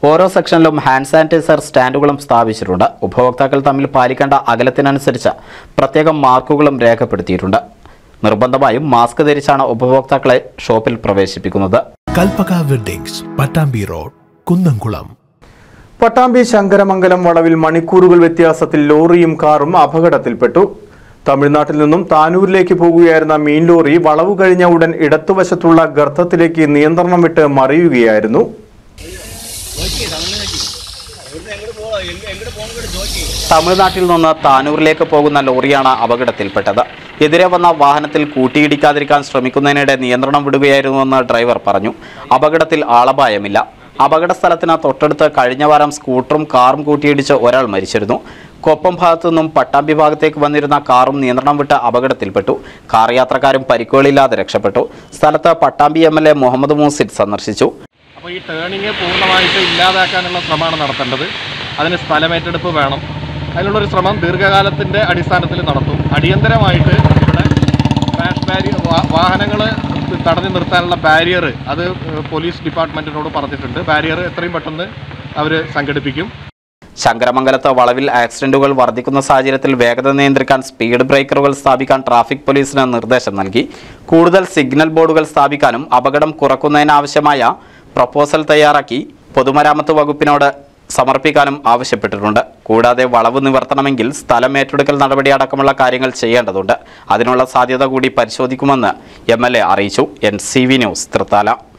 ഓരോ സെക്ഷനിലും hand sanitiser സ്റ്റാൻഡുകളും സ്ഥാപിച്ചിട്ടുണ്ട് ഉപഭോക്താക്കൾ തമ്മിൽ പാലിക്കേണ്ട അകലത്തിനനുസരിച്ച് പ്രത്യേകം മാർക്കുകളും രേഖപ്പെടുത്തിയിട്ടുണ്ട് നിർബന്ധമായും മാസ്ക് ധരിച്ചാണ് ഉപഭോക്താക്കളെ ഷോപ്പിൽ പ്രവേശിപ്പിക്കുന്നത് കൽപ്പക വെഡ്ഡിങ്സ് പട്ടാമ്പി റോഡ് കുന്നംകുളം പട്ടാമ്പി ശങ്കരമംഗലം വളവിൽ മണിക്കൂറുകൾ വ്യത്യാസത്തിൽ ലോറിയും കാറും അപകടത്തിൽപ്പെട്ടു തമിഴ്നാട്ടിൽ നിന്നും താനൂരിലേക്ക് പോകുകയായിരുന്ന മീൻ ലോറി വളവ് കഴിഞ്ഞ ഉടൻ ഇടത്തുവശത്തുള്ള ഗർത്തത്തിലേക്ക് നിയന്ത്രണം വിട്ട് മറിയുകയായിരുന്നു തമിഴ്നാട്ടിൽ നിന്ന് താനൂരിലേക്ക് പോകുന്ന ലോറിയാണ് അപകടത്തിൽപ്പെട്ടത് എതിരെ വന്ന വാഹനത്തിൽ കൂട്ടിയിടിക്കാതിരിക്കാൻ ശ്രമിക്കുന്നതിനിടെ നിയന്ത്രണം വിടുകയായിരുന്നുവെന്ന് ഡ്രൈവർ പറഞ്ഞു അപകടത്തിൽ ആളപായമില്ല അപകട സ്ഥലത്തിന് തൊട്ടടുത്ത് കഴിഞ്ഞ വാരം സ്കൂട്ടറും കാറും കൂട്ടിയിടിച്ച് ഒരാൾ മരിച്ചിരുന്നു കൊപ്പം ഭാഗത്തു നിന്നും പട്ടാമ്പി ഭാഗത്തേക്ക് വന്നിരുന്ന കാറും നിയന്ത്രണം വിട്ട് അപകടത്തിൽപ്പെട്ടു കാർ യാത്രക്കാരും പരിക്കുകളില്ലാതെ രക്ഷപ്പെട്ടു സ്ഥലത്ത് Pattambi M L A Muhammad Moosid സന്ദർശിച്ചു അപ്പോൾ ഈ ടേണിങ് പൂർണ്ണമായിട്ട് ഇല്ലാതാക്കാനുള്ള ശ്രമമാണ് നടത്തേണ്ടത് അതിന് സ്ഥലമേറ്റെടുപ്പ് വേണം അതിനുള്ളൊരു ശ്രമം ദീർഘകാലത്തിൻ്റെ അടിസ്ഥാനത്തിൽ നടത്തും അടിയന്തരമായിട്ട് ഇവിടെ ക്രാഷ് ബാരിയർ വാഹനങ്ങൾ തടഞ്ഞു നിർത്താനുള്ള ബാരിയർ അത് ഏഹ്, പോലീസ് ഡിപ്പാർട്ട്മെൻറ്റിനോട് പറഞ്ഞിട്ടുണ്ട് ബാരിയർ എത്രയും പെട്ടെന്ന് അവർ സംഘടിപ്പിക്കും ശങ്കരമംഗലത്ത് വളവിൽ ആക്സിഡന്റുകൾ വർദ്ധിക്കുന്ന സാഹചര്യത്തിൽ വേഗത നിയന്ത്രിക്കാൻ സ്പീഡ് ബ്രേക്കറുകൾ സ്ഥാപിക്കാൻ ട്രാഫിക് പോലീസിന് നിർദ്ദേശം നൽകി കൂടുതൽ സിഗ്നൽ ബോർഡുകൾ സ്ഥാപിക്കാനും അപകടം കുറക്കുന്നതിനാവശ്യമായ പ്രപ്പോസൽ തയ്യാറാക്കി പൊതുമരാമത്ത് വകുപ്പിനോട് സമർപ്പിക്കാനും ആവശ്യപ്പെട്ടിട്ടുണ്ട് കൂടാതെ വളവ് നിവർത്തണമെങ്കിൽ സ്ഥലം ഏറ്റെടുക്കൽ നടപടി അടക്കമുള്ള കാര്യങ്ങൾ ചെയ്യേണ്ടതുണ്ട് അതിനുള്ള സാധ്യത കൂടി പരിശോധിക്കുമെന്ന് എം അറിയിച്ചു N C V news Thrithala